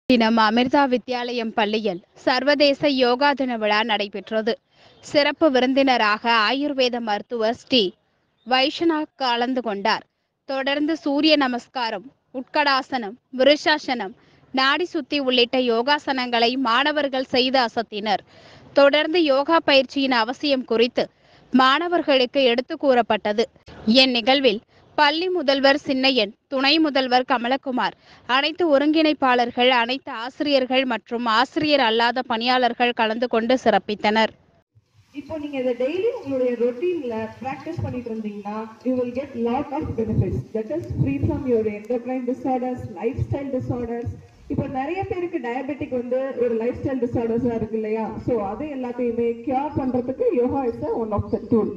தினம் அமிர்தா வித்யாலயம் பள்ளியில் சர்வதேச யோகா தின விழா நடைபெற்றது சிறப்பு விருந்தினராக ஆயுர்வேத மருத்துவர் ஸ்ரீ வைஷ்ணவ் கலந்து கொண்டார் தொடர்ந்து சூரிய நமஸ்காரம் உட்கடாசனம் விருஷாசனம் நாடி சுத்தி உள்ளிட்ட யோகாசனங்களை மாணவர்கள் செய்து அசத்தினர் தொடர்ந்து யோகா பயிற்சியின் அவசியம் குறித்து மாணவர்களுக்கு எடுத்து கூறப்பட்டது இந்நிகழ்வில் பள்ளி முதல்வர் சின்னையன் துணை முதல்வர் கமலகுமார் அனைத்து ஒருங்கிணைப்பாளர்கள் அனைத்து ஆசிரியர்கள் மற்றும் ஆசிரியர் அல்லாத பணியாளர்கள் கலந்து கொண்டு சிறப்பித்தனர் இப்போ நீங்க இதை டெய்லி உங்களுடைய ரொட்டீன்ல பிராக்டிஸ் பண்ணிட்டு இருந்தீங்கன்னா you will get lot of benefits that is free from your endocrine disorders life style disorders இப்போ நிறைய பேருக்கு டயபெட்டிக் வந்து ஒரு லைஃப் ஸ்டைல் டிசார்டர்ஸா இருக்கு இல்லையா ஸோ அது எல்லாத்தையுமே கியூர் பண்றதுக்கு yoga is one of the tool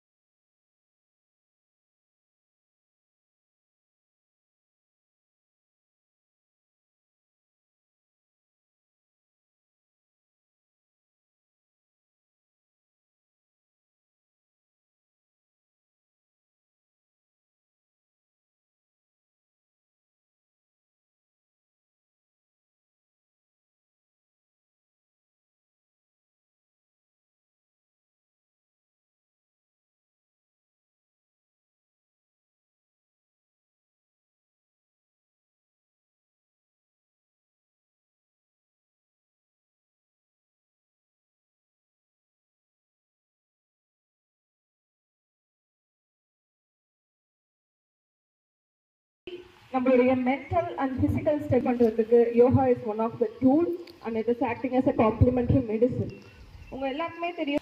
நம்மளுடைய மென்டல் அண்ட் பிசிக்கல் ஸ்டெப் பண்றதுக்கு yoga is one of the tool and it is acting as a complementary medicine உங்க எல்லாருக்குமே தெரியும்